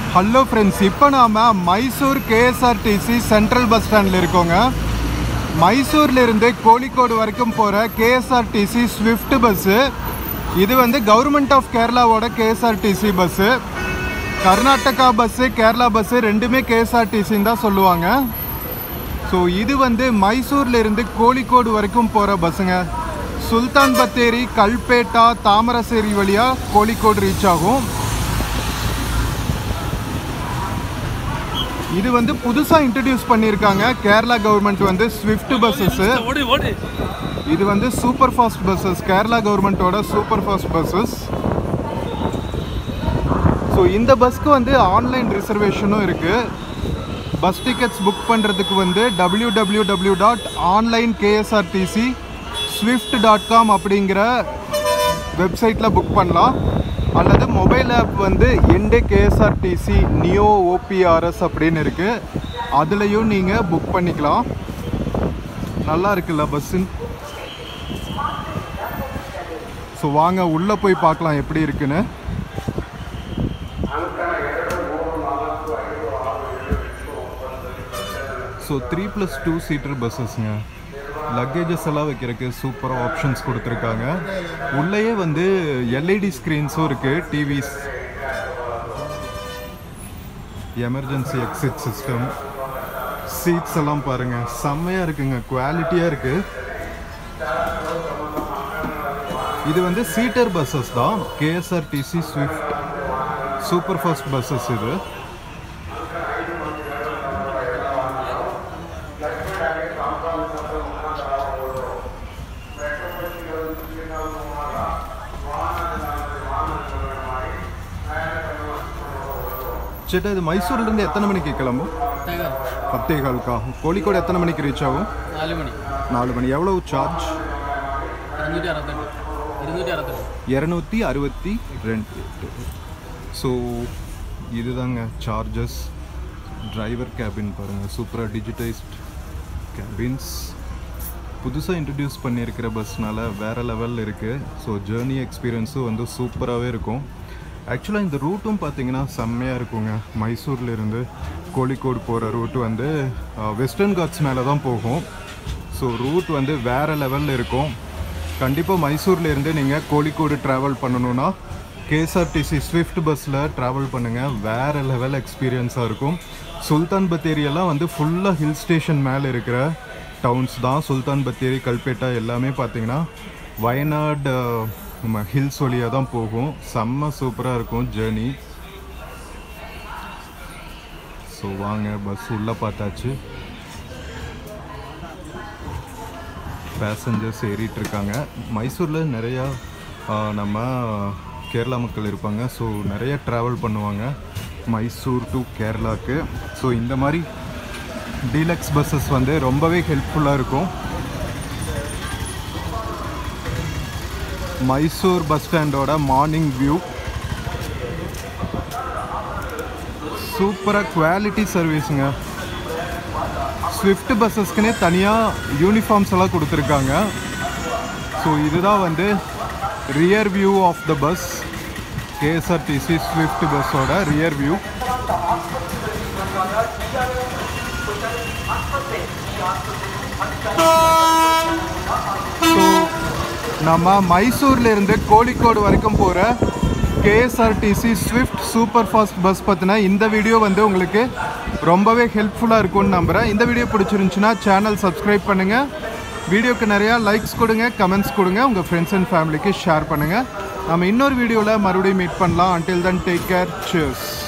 hello friends இப்போ நாம் Mysore KSRTC central bus ஸ்டாண்டில் இருக்கோங்க மைசூர்ல இருந்து கோழிக்கோடு வரைக்கும் போகிற கேஎஸ்ஆர்டிசி ஸ்விஃப்ட் பஸ்ஸு இது வந்து கவர்மெண்ட் ஆஃப் கேரளாவோட KSRTC bus Karnataka bus Kerala bus ரெண்டுமே கேஎஸ்ஆர்டிசின்னு தான் சொல்லுவாங்க ஸோ இது வந்து மைசூர்ல இருந்து கோழிக்கோடு வரைக்கும் போகிற பஸ்ஸுங்க சுல்தான் பத்தேரி கல்பேட்டா தாமரசேரி வழியாக கோழிக்கோடு ரீச் ஆகும் இது வந்து புதுசாக இன்ட்ரடியூஸ் பண்ணியிருக்காங்க கேரளா கவர்மெண்ட் வந்து ஸ்விஃப்ட் பஸ்ஸஸ் ஓடு ஓடு இது வந்து சூப்பர் ஃபாஸ்ட் பஸ்ஸஸ் கேரளா கவர்மெண்ட்டோட சூப்பர் ஃபாஸ்ட் பஸ்ஸஸ் ஸோ இந்த பஸ்க்கு வந்து ஆன்லைன் ரிசர்வேஷனும் இருக்குது பஸ் டிக்கெட்ஸ் புக் பண்ணுறதுக்கு வந்து W W W dot online KSRTC Swift dot com அப்படிங்கிற வெப்சைட்டில் புக் பண்ணலாம் அல்லது மொபைல் ஆப் வந்து எண்டே கேஎஸ்ஆர்டிசி நியோ ஓபிஆர்எஸ் அப்படின்னு இருக்குது அதுலேயும் நீங்கள் புக் பண்ணிக்கலாம் நல்லா இருக்குல்ல பஸ்ஸு ஸோ வாங்க உள்ளே போய் பார்க்கலாம் எப்படி இருக்குன்னு so three plus two seater பஸ்ஸஸ்ங்க லக்கேஜஸ் எல்லாம் வைக்கிறதுக்கு சூப்பராக ஆப்ஷன்ஸ் கொடுத்துருக்காங்க உள்ளேயே வந்து எல்இடி ஸ்க்ரீன்ஸும் இருக்குது TVs emergency exit system seats எல்லாம் பாருங்கள் செம்மையாக இருக்குங்க குவாலிட்டியாக இருக்குது இது வந்து சீட்டர் பஸ்ஸஸ் தான் KSRTC Swift super fast buses இது சேட்டா இது மைசூர்லேருந்து எத்தனை மணிக்கு கிளம்பும் பத்தே கால்க்கா கோழிக்கோடு எத்தனை மணிக்கு ரீச் ஆகும் നാല് മണി நாலு மணி எவ்வளவு சார்ஜ் ഇരുന്നൂറ്റി അറുപത്തെട്ട് ഇരുന്നൂറ്റി അറുപത്തെട്ട് இரநூத்தி அறுபத்தி ரெண்டு ஸோ இதுதாங்க சார்ஜஸ் டிரைவர் கேபின் பாருங்கள் சூப்பராக டிஜிட்டைஸ்ட் கேபின்ஸ் புதுசாக இன்ட்ரடியூஸ் பண்ணியிருக்கிற பஸ்னால வேறு லெவலில் இருக்குது ஸோ ஜேர்னி எக்ஸ்பீரியன்ஸும் வந்து சூப்பராகவே இருக்கும் ஆக்சுவலாக இந்த ரூட்டும் பார்த்தீங்கன்னா செம்மையாக இருக்குங்க மைசூர்ல இருந்து கோழிக்கோடு போகிற ரூட் வந்து வெஸ்டர்ன் காட்ஸ் மேலே தான் போகும் ஸோ ரூட் வந்து வேறு லெவலில் இருக்கும் கண்டிப்பாக மைசூர்ல இருந்து நீங்கள் கோழிக்கோடு ட்ராவல் பண்ணணுன்னா கேஎஸ்ஆர்டிசி ஸ்விஃப்ட் பஸ்ஸில் ட்ராவல் பண்ணுங்கள் வேறு லெவல் எக்ஸ்பீரியன்ஸாக இருக்கும் சுல்தான் பத்தேரி எல்லாம் வந்து ஃபுல்லாக ஹில் ஸ்டேஷன் மேலே இருக்கிற டவுன்ஸ் தான் சுல்தான் பத்தேரி கல்பேட்டா எல்லாமே பார்த்தீங்கன்னா வயநாடு நம்ம ஹில்ஸ் வழியாக தான் போகும் செம்ம சூப்பராக இருக்கும் ஜேர்னி ஸோ வாங்க பஸ் உள்ளே பார்த்தாச்சு பேசஞ்சர்ஸ் ஏறிட்டு இருக்காங்க மைசூரில் நிறையா ஆ, நம்ம கேரளா மக்கள் இருப்பாங்க ஸோ நிறைய ட்ராவல் பண்ணுவாங்க மைசூர் டு கேரளாக்கு ஸோ இந்த மாதிரி டீலக்ஸ் பஸ்ஸஸ் வந்து ரொம்பவே ஹெல்ப்ஃபுல்லாக இருக்கும் மைசூர் பஸ் ஸ்டாண்டோட மார்னிங் வியூ சூப்பராக குவாலிட்டி சர்வீஸுங்க ஸ்விஃப்ட் பஸ்ஸஸ்க்குனே தனியாக யூனிஃபார்ம்ஸ் எல்லாம் கொடுத்துருக்காங்க ஸோ இதுதான் வந்து rear view of the bus KSRTC Swift பஸ்ஸோட ரியர் வியூ ஸோ நம்ம மைசூர்ல இருந்து கோழிக்கோடு வரைக்கும் போகிற KSRTC Swift super fast bus பற்றின இந்த வீடியோ வந்து உங்களுக்கு ரொம்பவே ஹெல்ப்ஃபுல்லாக இருக்கும்னு நம்புகிறேன் இந்த வீடியோ பிடிச்சிருந்துச்சுன்னா சேனல் சப்ஸ்கிரைப் பண்ணுங்கள் வீடியோக்கு நிறையா லைக்ஸ் கொடுங்க கமெண்ட்ஸ் கொடுங்க உங்கள் ஃப்ரெண்ட்ஸ் அண்ட் ஃபேமிலிக்கு ஷேர் பண்ணுங்கள் நம்ம இன்னொரு வீடியோவில் மறுபடியும் மீட் பண்ணலாம் until then take care cheers